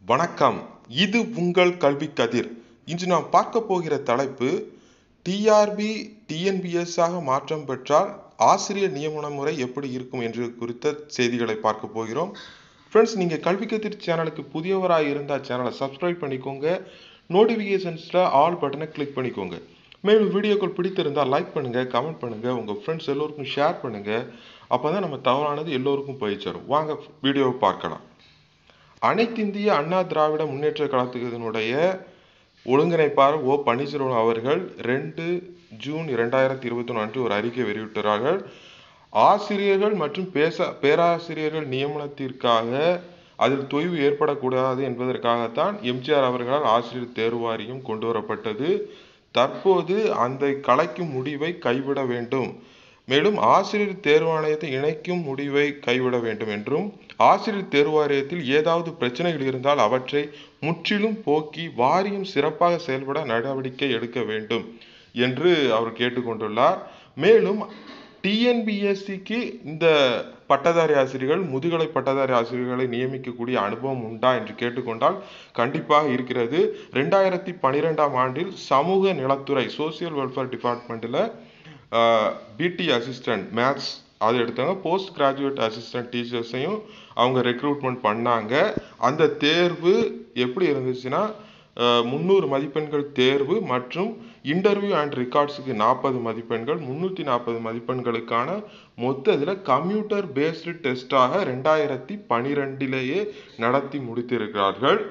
வணக்கம் இது உங்கள் கல்வி கதிர் இன்று நாம் பார்க்க போகிற தலைப்பு டிஆர்பி டிஎன்பிஎஸ் ஆக மாற்றம் பெற்றால் ஆசிரியர் நியமன முறை எப்படி இருக்கும் என்று குறித்த செய்திகளை பார்க்க போகிறோம் ஃப்ரெண்ட்ஸ் நீங்கள் கல்வி கதிர் சேனலுக்கு புதியவராக இருந்தால் சேனலை சப்ஸ்கிரைப் பண்ணிக்கோங்க நோட்டிஃபிகேஷன்ஸில் ஆல் பட்டனை கிளிக் பண்ணிக்கோங்க மேலும் வீடியோக்கள் பிடித்திருந்தால் லைக் பண்ணுங்கள் கமெண்ட் பண்ணுங்கள் உங்கள் ஃப்ரெண்ட்ஸ் எல்லோருக்கும் ஷேர் பண்ணுங்கள் அப்போ தான் நம்ம தவறானது எல்லோருக்கும் போய் சேரும் வாங்க வீடியோவை பார்க்கலாம் அனைத்திந்திய அண்ணா திராவிட முன்னேற்ற கழகத்தினுடைய ஒருங்கிணைப்பாளர் ஓ பன்னீர்செல்வம் அவர்கள் ரெண்டு ஜூன் இரண்டாயிரத்தி இருபத்தி ஒன்று அன்று ஒரு அறிக்கை வெளியிட்டார்கள் ஆசிரியர்கள் மற்றும் பேச பேராசிரியர்கள் நியமனத்திற்காக அதில் தொய்வு ஏற்படக்கூடாது என்பதற்காகத்தான் எம்ஜிஆர் அவர்களால் ஆசிரியர் தேர்வு வாரியம் கொண்டு வரப்பட்டது தற்போது அந்த கலைக்கும் முடிவை கைவிட வேண்டும் மேலும் ஆசிரியர் தேர்வாணையத்தை இணைக்கும் முடிவை கைவிட வேண்டும் என்றும் ஆசிரியர் தேர்வாரியத்தில் ஏதாவது பிரச்சனைகள் இருந்தால் அவற்றை முற்றிலும் போக்கி வாரியம் சிறப்பாக செயல்பட நடவடிக்கை எடுக்க வேண்டும் என்று அவர் கேட்டுக்கொண்டுள்ளார் மேலும் டிஎன்பிஎஸ்சிக்கு இந்த பட்டதாரி ஆசிரியர்கள் முதுகலை பட்டதாரி ஆசிரியர்களை நியமிக்கக்கூடிய அனுபவம் உண்டா என்று கேட்டுக்கொண்டால் கண்டிப்பாக இருக்கிறது ரெண்டாயிரத்தி பன்னிரெண்டாம் ஆண்டில் சமூக நலத்துறை சோசியல் வெல்ஃபேர் டிபார்ட்மெண்ட்டில் பிடி அசிஸ்டன்ட் மேத்ஸ் அது எடுத்தாங்க போஸ்ட் கிராஜுவேட் அசிஸ்டன்ட் டீச்சர்ஸையும் அவங்க ரெக்ரூட்மெண்ட் பண்ணாங்க அந்த தேர்வு எப்படி இருந்துச்சுன்னா முந்நூறு மதிப்பெண்கள் தேர்வு மற்றும் இன்டர்வியூ அண்ட் ரெக்கார்ட்ஸுக்கு நாற்பது மதிப்பெண்கள் முந்நூற்றி நாற்பது மதிப்பெண்களுக்கான மொத்த இதில் கம்ப்யூட்டர் பேஸ்டு டெஸ்டாக ரெண்டாயிரத்தி பனிரெண்டிலேயே நடத்தி முடித்திருக்கிறார்கள்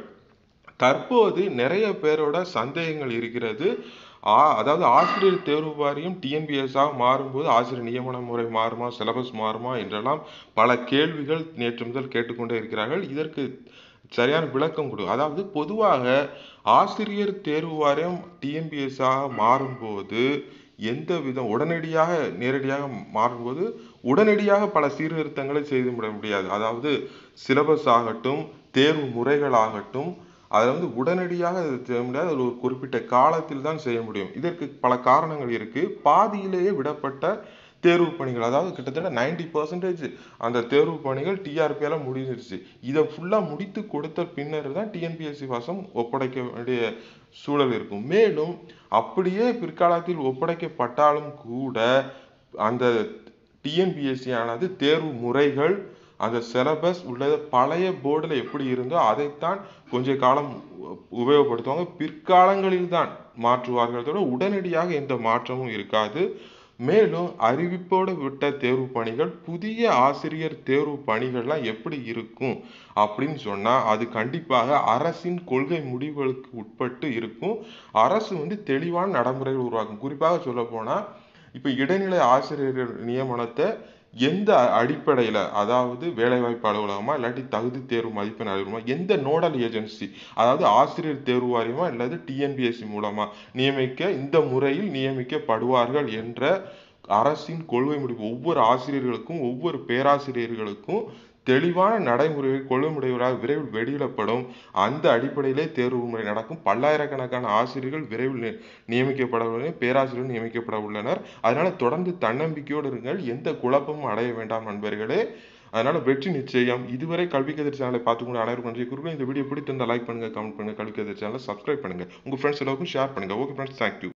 தற்போது நிறைய பேரோட சந்தேகங்கள் இருக்கிறது அதாவது ஆசிரியர் தேர்வு வாரியம் டிஎன்பிஎஸ்ஸாக மாறும்போது ஆசிரியர் நியமன முறை மாறுமா சிலபஸ் மாறுமா என்றெல்லாம் பல கேள்விகள் நேற்று முதல் கேட்டுக்கொண்டே இருக்கிறார்கள் இதற்கு சரியான விளக்கம் கொடு அதாவது பொதுவாக ஆசிரியர் தேர்வு வாரியம் டிஎன்பிஎஸ்ஸாக மாறும்போது எந்த விதம் உடனடியாக நேரடியாக மாறும்போது உடனடியாக பல சீர்திருத்தங்களை செய்து விட முடியாது அதாவது சிலபஸ் ஆகட்டும் தேர்வு முறைகள் ஆகட்டும் அதை வந்து உடனடியாக செய்ய முடியாது ஒரு குறிப்பிட்ட காலத்தில் தான் செய்ய முடியும் இதற்கு பல காரணங்கள் இருக்கு பாதியிலேயே விடப்பட்ட தேர்வு பணிகள் அதாவது கிட்டத்தட்ட நைன்டி பர்சன்டேஜ் அந்த தேர்வு பணிகள் டிஆர்பியால முடிஞ்சிருச்சு இதை ஃபுல்லாக முடித்து கொடுத்த பின்னர் தான் டிஎன்பிஎஸ்சி வசம் ஒப்படைக்க வேண்டிய சூழல் இருக்கும் மேலும் அப்படியே பிற்காலத்தில் ஒப்படைக்கப்பட்டாலும் கூட அந்த டிஎன்பிஎஸ்சி ஆனது தேர்வு முறைகள் அந்த சிலபஸ் உள்ளது பழைய போர்டில் எப்படி இருந்தோ அதைத்தான் கொஞ்ச காலம் உபயோகப்படுத்துவாங்க பிற்காலங்களில் தான் மாற்றுவார்கள் தவிர உடனடியாக எந்த மாற்றமும் இருக்காது மேலும் அறிவிப்போடு விட்ட தேர்வு பணிகள் புதிய ஆசிரியர் தேர்வு பணிகள்லாம் எப்படி இருக்கும் அப்படின்னு சொன்னால் அது கண்டிப்பாக அரசின் கொள்கை முடிவுகளுக்கு உட்பட்டு இருக்கும் அரசு வந்து தெளிவான நடைமுறைகள் உருவாக்கும் குறிப்பாக சொல்ல போனால் இப்போ இடைநிலை ஆசிரியர்கள் நியமனத்தை எந்த அடிப்படையில் அதாவது வேலைவாய்ப்பு அலுவலகமா இல்லாட்டி தகுதி தேர்வு மதிப்பெண் அலுவலகமா எந்த நோடல் ஏஜென்சி அதாவது ஆசிரியர் தேர்வு வாரியமா இல்லாது டிஎன்பிஎஸ்சி மூலமா நியமிக்க இந்த முறையில் நியமிக்கப்படுவார்கள் என்ற அரசின் கொள்கை முடிவு ஒவ்வொரு ஆசிரியர்களுக்கும் ஒவ்வொரு பேராசிரியர்களுக்கும் தெளிவான நடைமுறைகள் கொள்கை முறைகளாக விரைவில் வெளியிடப்படும் அந்த அடிப்படையிலே தேர்வு முறை நடக்கும் பல்லாயிரக்கணக்கான ஆசிரியர்கள் விரைவில் நியமிக்கப்பட பேராசிரியர்கள் நியமிக்கப்பட உள்ளனர் அதனால தொடர்ந்து தன்னம்பிக்கையோடு இருங்கள் எந்த குழப்பமும் அடைய வேண்டாம் நண்பர்களே அதனால வெற்றி நிச்சயம் இதுவரை கல்வி கதிர் சேனலை பார்த்துக்கொண்டு அனைவருக்கும் நன்றி குருக்கள் இந்த வீடியோ பிடித்திருந்தால் லைக் பண்ணுங்க கமெண்ட் பண்ணுங்க கல்வி கதிர் சேனலை சப்ஸ்கிரைப் பண்ணுங்க உங்க ஃப்ரெண்ட்ஸ் எல்லாருக்கும் ஷேர் பண்ணுங்க ஓகே ஃப்ரெண்ட்ஸ் தேங்க்யூ